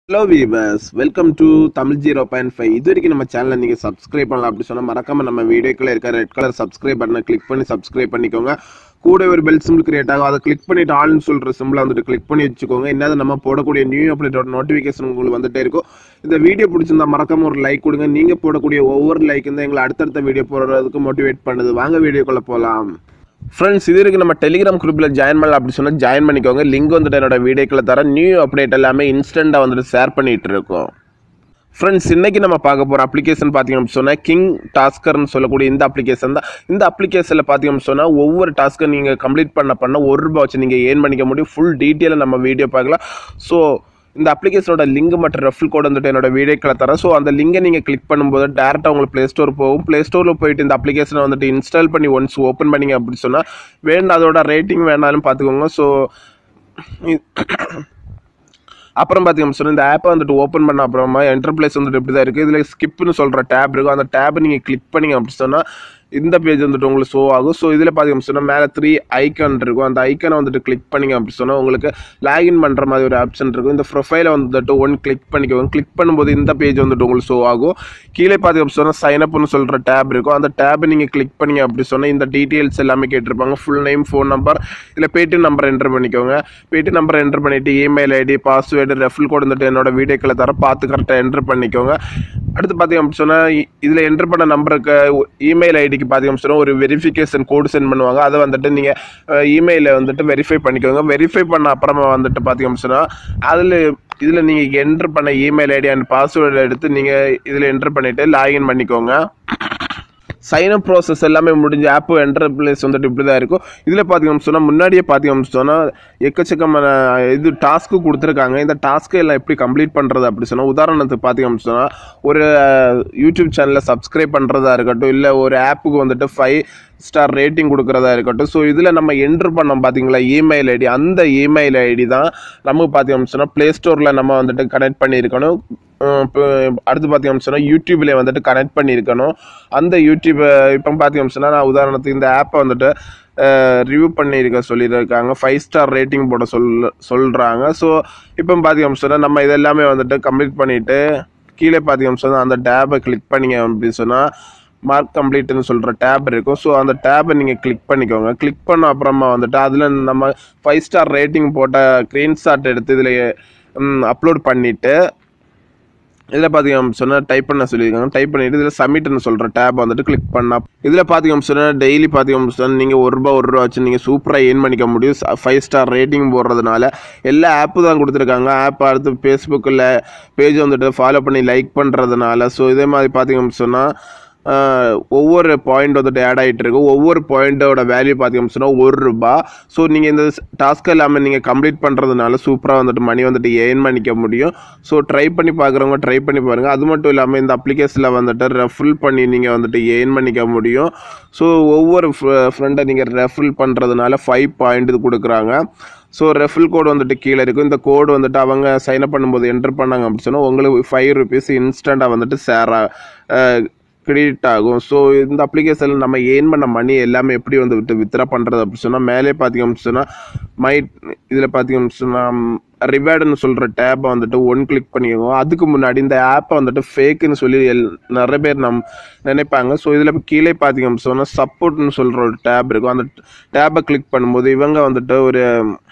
hello viewers welcome to Tamil zero point five இது வரைக்கும் நம்ம சேனலை நீங்கள் சப்ஸ்கிரைப் பண்ணலாம் அப்படி சொன்னால் மறக்காம நம்ம வீடியோக்குள்ள இருக்க ரெட் கலர் சப்ஸ்கிரைப் பட்டனை கிளிக் பண்ணி சப்ஸ்கிரைப் பண்ணிக்கோங்க கூட ஒரு பெல் சிம்பிள் கிரியேட் ஆகும் அதை கிளிக் பண்ணிட்டு ஆல்னு சொல்கிற சிம்பிளை வந்துட்டு கிளிக் பண்ணி வச்சுக்கோங்க என்னது நம்ம போடக்கூடிய நியூ அப்டேட்டோட நோட்டிஃபிகேஷன் உங்களுக்கு வந்துட்டே இருக்கும் இந்த வீடியோ பிடிச்சிருந்தா மறக்காம ஒரு லைக் கொடுங்க நீங்கள் போடக்கூடிய ஒவ்வொரு லைக் தான் எங்களை அடுத்தடுத்த வீடியோ போடுறதுக்கு மோட்டிவேட் பண்ணுது வாங்க வீடியோக்குள்ளே போகலாம் ஃப்ரெண்ட்ஸ் இது வரைக்கும் நம்ம டெலிகிராம் குரூப்பில் ஜாயின் பண்ணலாம் அப்படி சொன்னால் ஜாயின் பண்ணிக்கோங்க லிங்க் வந்துட்டு என்னோட வீடியோக்களை தர நியூ அப்டேட் எல்லாமே இன்ஸ்டண்ட்டாக வந்துட்டு ஷேர் பண்ணிட்டு இருக்கோம் ஃப்ரெண்ட்ஸ் இன்னைக்கு நம்ம பார்க்க போகிற அப்ளிகேஷன் பார்த்தீங்கன்னு சொன்னால் கிங் டாஸ்கர்னு சொல்லக்கூடிய இந்த அப்ளிகேஷன் தான் இந்த அப்ளிகேஷனில் பார்த்தீங்கன்னு சொன்னால் ஒவ்வொரு டாஸ்க்கை நீங்கள் கம்ப்ளீட் பண்ண பண்ண ஒரு ரூபா வச்சு நீங்கள் ஏர்ன் பண்ணிக்க முடியும் ஃபுல் டீட்டெயிலாக நம்ம வீடியோ பார்க்கலாம் ஸோ இந்த அப்ளிகேஷனோட லிங்க் மற்றும் ரெஃபல் கோட் வந்துட்டு என்னோட வீடியோக்களை தரேன் ஸோ அந்த லிங்கை நீங்கள் கிளிக் பண்ணும்போது டேரெக்டாக உங்களுக்கு ப்ளே ஸ்டோர் போகும் ப்ளே ஸ்டோரில் போயிட்டு இந்த அப்ளிகேஷனை வந்துட்டு இன்ஸ்டால் பண்ணி ஒன்ஸ் ஓப்பன் பண்ணிங்க அப்படி சொன்னால் வேணும் அதோட ரேட்டிங் வேணாலும் பார்த்துக்கோங்க ஸோ அப்புறம் பார்த்தீங்கன்னா சொன்னால் இந்த ஆப்பை வந்துட்டு ஓப்பன் பண்ண அப்புறமா என்டர்பிளேஸ் வந்துட்டு இப்படி தான் இருக்குது இதில் ஸ்கிப்னு சொல்கிற டேப் இருக்கும் அந்த டேப் நீங்கள் கிளிக் பண்ணிங்க அப்படி சொன்னால் இந்த பேஜ் வந்துட்டு உங்களுக்கு ஷோ ஆகும் ஸோ இதில் பார்த்தீங்கன்னா சொன்னால் மேலே த்ரீ ஐக்கான் இருக்கும் அந்த ஐக்கானை வந்துட்டு கிளிக் பண்ணிங்க அப்படி சொன்னால் உங்களுக்கு லாகின் பண்ணுற மாதிரி ஒரு ஆப்ஷன் இருக்கும் இந்த ப்ரொஃபைலை வந்துட்டு ஒன் கிளிக் பண்ணிக்கோங்க கிளிக் பண்ணும்போது இந்த பேஜ் வந்துட்டு உங்களுக்கு ஷோ ஆகும் கீழே பார்த்தீங்க சொன்னால் சைன் அப்னு சொல்கிற டேப் இருக்கும் அந்த டேப்பை நீங்கள் கிளிக் பண்ணிங்க அப்படி சொன்னால் இந்த டீட்டெயில்ஸ் எல்லாமே கேட்டிருப்பாங்க ஃபுல் நேம் ஃபோன் நம்பர் இல்லை பேடிஎம் நம்பர் என்டர் பண்ணிக்கோங்க பேடிஎம் நம்பர் என்டர் பண்ணிவிட்டு email ID password referral code வந்துட்டு என்னோட வீடியோக்களை தர பார்த்து கரெக்டாக என்டர் பண்ணிக்கோங்க அடுத்து பார்த்தீங்க அப்படி சொன்னால் இதில் என்டர் பண்ண நம்பருக்கு இமெயில் ஐடிக்கு பார்த்தீங்க சொன்னால் ஒரு வெரிஃபிகேஷன் கோடு சென்ட் பண்ணுவாங்க அதை வந்துட்டு நீங்கள் இமெயிலில் வந்துட்டு வெரிஃபை பண்ணிக்கோங்க வெரிஃபை பண்ண அப்புறமா வந்துட்டு பார்த்தீங்க சொன்னால் அதில் இதில் நீங்கள் என்டர் பண்ண இமெயில் ஐடி அண்ட் பாஸ்வேர்டு எடுத்து நீங்கள் இதில் என்டர் பண்ணிவிட்டு லாகின் பண்ணிக்கோங்க சைன் அப் ப்ராசஸ் எல்லாமே முடிஞ்சு ஆப்பு என்டர் பிளேஸ் வந்துட்டு இப்படி தான் இருக்கும் இதில் பார்த்தீங்கன்னு சொன்னால் முன்னாடியே பார்த்தீங்கன்னு சொன்னால் எக்கச்சக்கமான இது டாஸ்க்கு கொடுத்துருக்காங்க இந்த டாஸ்க்கை எல்லாம் எப்படி கம்ப்ளீட் பண்ணுறது அப்படி சொன்னால் உதாரணத்துக்கு பார்த்தீங்கன்னு சொன்னால் ஒரு யூடியூப் சேனலை சப்ஸ்கிரைப் பண்ணுறதா இருக்கட்டும் இல்லை ஒரு ஆப்புக்கு வந்துட்டு ஃபைவ் ஸ்டார் ரேட்டிங் கொடுக்குறதா இருக்கட்டும் ஸோ இதில் நம்ம என்ட்ரு பண்ணோம் பார்த்தீங்களா இமெயில் ஐடி அந்த இமெயில் ஐடி தான் நமக்கு பார்த்தீங்கன்னு சொன்னால் ப்ளே ஸ்டோரில் நம்ம வந்துட்டு கனெக்ட் பண்ணியிருக்கணும் அடுத்து பார்த்தீங்கன்னு சொன்னால் யூடியூப்லேயே வந்துட்டு கனெக்ட் பண்ணியிருக்கணும் அந்த யூடியூப் இப்போ பார்த்தீங்கன்னு சொன்னால் நான் உதாரணத்துக்கு இந்த ஆப்பை வந்துட்டு ரிவ்யூ பண்ணியிருக்க சொல்லியிருக்காங்க ஃபைவ் ஸ்டார் ரேட்டிங் போட சொல் சொல்கிறாங்க ஸோ இப்போ பார்த்தீங்கன்னு சொன்னால் நம்ம இதெல்லாமே வந்துட்டு கம்ப்ளீட் பண்ணிவிட்டு கீழே பார்த்தீங்கன்னு சொன்னால் அந்த டேப்பை கிளிக் பண்ணிங்க அப்படின்னு சொன்னால் மார்க் கம்ப்ளீட்னு சொல்கிற டேப் இருக்கும் ஸோ அந்த டேப்பை நீங்கள் கிளிக் பண்ணிக்கோங்க கிளிக் பண்ண அப்புறமா வந்துட்டு அதில் நம்ம ஃபைவ் ஸ்டார் ரேட்டிங் போட்ட ஸ்க்ரீன்ஷாட் எடுத்து இதில் அப்லோட் பண்ணிவிட்டு இதில் பார்த்தீங்க சொன்னால் டைப் பண்ண சொல்லியிருக்காங்க டைப் பண்ணிட்டு இதில் சப்மிட்னு சொல்கிற டேப் வந்துட்டு கிளிக் பண்ணா இதில் பார்த்தீங்க சொன்னால் டெய்லி பார்த்தீங்க சொன்னால் நீங்கள் ஒரு ரூபா ஒரு ரூபா வச்சு நீங்கள் சூப்பராக ஏர்ன் பண்ணிக்க முடியும் ஃபைவ் ஸ்டார் ரேட்டிங் போடுறதுனால எல்லா ஆப்பு தான் கொடுத்துருக்காங்க ஆப் அடுத்து ஃபேஸ்புக்கில் பேஜ் வந்துட்டு ஃபாலோ பண்ணி லைக் பண்ணுறதுனால ஸோ இதே மாதிரி பார்த்தீங்கன்னு சொன்னால் ஒவ்வொரு பாயிண்ட் வந்துட்டு ஆட் ஆகிட்டு இருக்கு ஒவ்வொரு பாயிண்ட்டோட வேல்யூ பார்த்தீங்கன்னு சொன்னால் ஒரு ரூபா ஸோ நீங்கள் இந்த டாஸ்க் எல்லாமே நீங்கள் கம்ப்ளீட் பண்ணுறதுனால சூப்பராக வந்துட்டு மணி வந்துட்டு ஏர்ன் பண்ணிக்க முடியும் ஸோ ட்ரை பண்ணி பார்க்குறவங்க ட்ரை பண்ணி பாருங்கள் அது மட்டும் இல்லாமல் இந்த அப்ளிகேஷனில் வந்துட்டு ரெஃபில் பண்ணி நீங்கள் வந்துட்டு ஏர்ன் பண்ணிக்க முடியும் ஸோ ஒவ்வொரு ஃப்ரெண்டை நீங்கள் ரெஃபில் பண்ணுறதுனால ஃபைவ் பாயிண்ட் இது கொடுக்குறாங்க ஸோ ரெஃபில் கோடு வந்துட்டு கீழே இருக்கும் இந்த கோடு வந்துட்டு அவங்க சைன் அப் பண்ணும்போது என்டர் பண்ணாங்க அப்படின்னு சொன்னால் உங்களுக்கு ஃபைவ் ருபீஸ் இன்ஸ்டண்ட்டாக வந்துட்டு சேரா கிரெடிட் ஆகும் ஸோ இந்த அப்ளிகேஷனில் நம்ம ஏர்ன் பண்ண மணி எல்லாமே எப்படி வந்து விட்டு வித்ரா பண்ணுறது அப்படின்னு சொன்னால் மேலே பார்த்தீங்க அப்படின்னு சொன்னால் மை இதில் பார்த்தீங்க அப்படின்னு சொன்னால் ரிவார்டுன்னு சொல்கிற டேப்பை வந்துட்டு ஒன் கிளிக் பண்ணிக்கோங்க அதுக்கு முன்னாடி இந்த ஆப்பை வந்துட்டு ஃபேக்குன்னு சொல்லி எல் நிறைய பேர் நம் நினைப்பாங்க ஸோ இதில் கீழே பார்த்தீங்க அப்படின்னு சொன்னால் சப்போர்ட்னு சொல்கிற ஒரு டேப் இருக்கும் அந்த டேப்பை கிளிக் பண்ணும்போது இவங்க வந்துட்டு ஒரு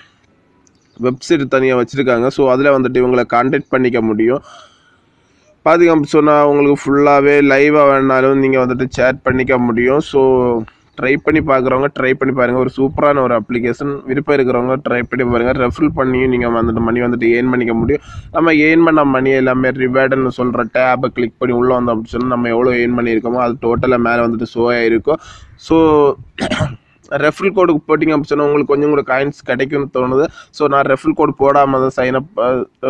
வெப்சைட் தனியாக வச்சுருக்காங்க ஸோ அதில் வந்துட்டு இவங்களை கான்டாக்ட் பண்ணிக்க முடியும் பார்த்தீங்க அப்படி சொன்னால் உங்களுக்கு ஃபுல்லாகவே லைவாக வேணாலும் நீங்கள் வந்துட்டு சேட் பண்ணிக்க முடியும் ஸோ ட்ரை பண்ணி பார்க்குறவங்க ட்ரை பண்ணி பாருங்கள் ஒரு சூப்பரான ஒரு அப்ளிகேஷன் விருப்பம் இருக்கிறவங்க ட்ரை பண்ணி பாருங்கள் ரெஃபில் பண்ணியும் நீங்கள் வந்துட்டு மணி வந்துட்டு ஏர்ன் பண்ணிக்க முடியும் நம்ம ஏர்ன் பண்ண மணி எல்லாமே ரிவார்டுன்னு சொல்கிற டேப்பை கிளிக் பண்ணி உள்ளே வந்தோம் அப்படின்னு சொன்னால் நம்ம எவ்வளோ ஏர்ன் பண்ணியிருக்கோமோ அது டோட்டலாக மேலே வந்துட்டு ஷோ ஆகிருக்கும் ஸோ ரெஃபரல் கோடு போட்டிங்க அப்படின்னு சொன்னால் உங்களுக்கு கொஞ்சம் கூட காயின்ஸ் கிடைக்கும்னு தோணுது ஸோ நான் ரெஃபரல் கோடு போடாமல் தான் சைன் அப்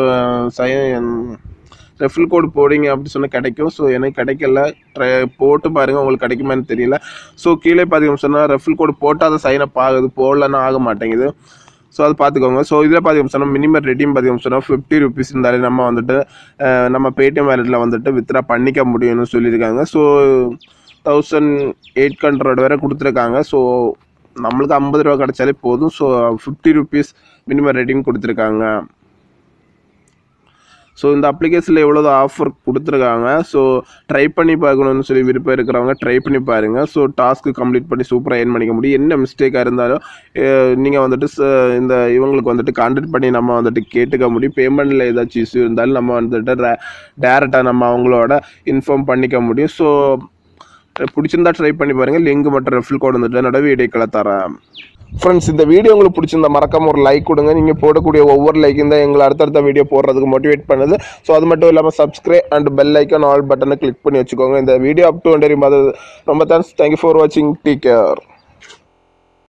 சைன் ரெஃபில் கோடு போடிங்க அப்படி சொன்னால் கிடைக்கும் ஸோ எனக்கு கிடைக்கல ட்ரை போட்டு பாருங்கள் உங்களுக்கு கிடைக்குமான்னு தெரியல ஸோ கீழே பார்த்தீங்கன்னு சொன்னால் ரெஃபில் கோடு போட்டால் தான் சைன் அப் ஆகுது போடலன்னா ஆக மாட்டேங்குது ஸோ அது பார்த்துக்கோங்க ஸோ இதில் பார்த்தீங்கன்னு சொன்னால் மினிமம் ரெடியும் பார்த்தீங்கன்னு சொன்னால் ஃபிஃப்டி ருபீஸ் இருந்தாலே நம்ம வந்துட்டு நம்ம பேடிஎம் வேலெட்டில் வந்துட்டு வித்ரா பண்ணிக்க முடியும்னு சொல்லியிருக்காங்க ஸோ தௌசண்ட் எயிட் ஹண்ட்ரட் வரை கொடுத்துருக்காங்க ஸோ நம்மளுக்கு ஐம்பது ரூபா கிடைச்சாலே போதும் so fifty rupees minimum rating கொடுத்துருக்காங்க ஸோ இந்த அப்ளிகேஷனில் எவ்வளோ ஆஃபர் கொடுத்துருக்காங்க ஸோ ட்ரை பண்ணி பார்க்கணும்னு சொல்லி விருப்பம் இருக்கிறவங்க ட்ரை பண்ணி பாருங்கள் ஸோ டாஸ்க்கு கம்ப்ளீட் பண்ணி சூப்பராக ஏர்ன் பண்ணிக்க முடியும் என்ன மிஸ்டேக்காக இருந்தாலும் நீங்கள் வந்துட்டு ச- இந்த இவங்களுக்கு வந்துட்டு கான்டாக்ட் பண்ணி நம்ம வந்துட்டு கேட்டுக்க முடியும் பேமெண்ட்டில் ஏதாச்சும் இஷ்யூ இருந்தாலும் நம்ம வந்துட்டு டேரெக்டாக நம்ம அவங்களோட இன்ஃபார்ம் பண்ணிக்க முடியும் ஸோ பிடிச்சிருந்தா ட்ரை பண்ணி பாருங்கள் லிங்க் மற்றும் ரெஃபில் கோட் வந்துட்டு என்னோட வீடியோக்களை தரேன் ஃப்ரெண்ட்ஸ் இந்த வீடியோ உங்களுக்கு பிடிச்சிருந்தா மறக்காம ஒரு லைக் கொடுங்க நீங்கள் போடக்கூடிய ஒவ்வொரு லைக்கும் தான் எங்களை அடுத்தடுத்த வீடியோ போடுறதுக்கு மோட்டிவேட் பண்ணுது ஸோ அது மட்டும் இல்லாமல் சப்ஸ்கிரைப் அண்ட் பெல் ஐக்கான் ஆல் பட்டனை கிளிக் பண்ணி வச்சுக்கோங்க இந்த வீடியோ அப் டு வரையும் ரொம்ப தேங்க்ஸ் தேங்க்யூ ஃபார் வாட்சிங் டேக் கேர்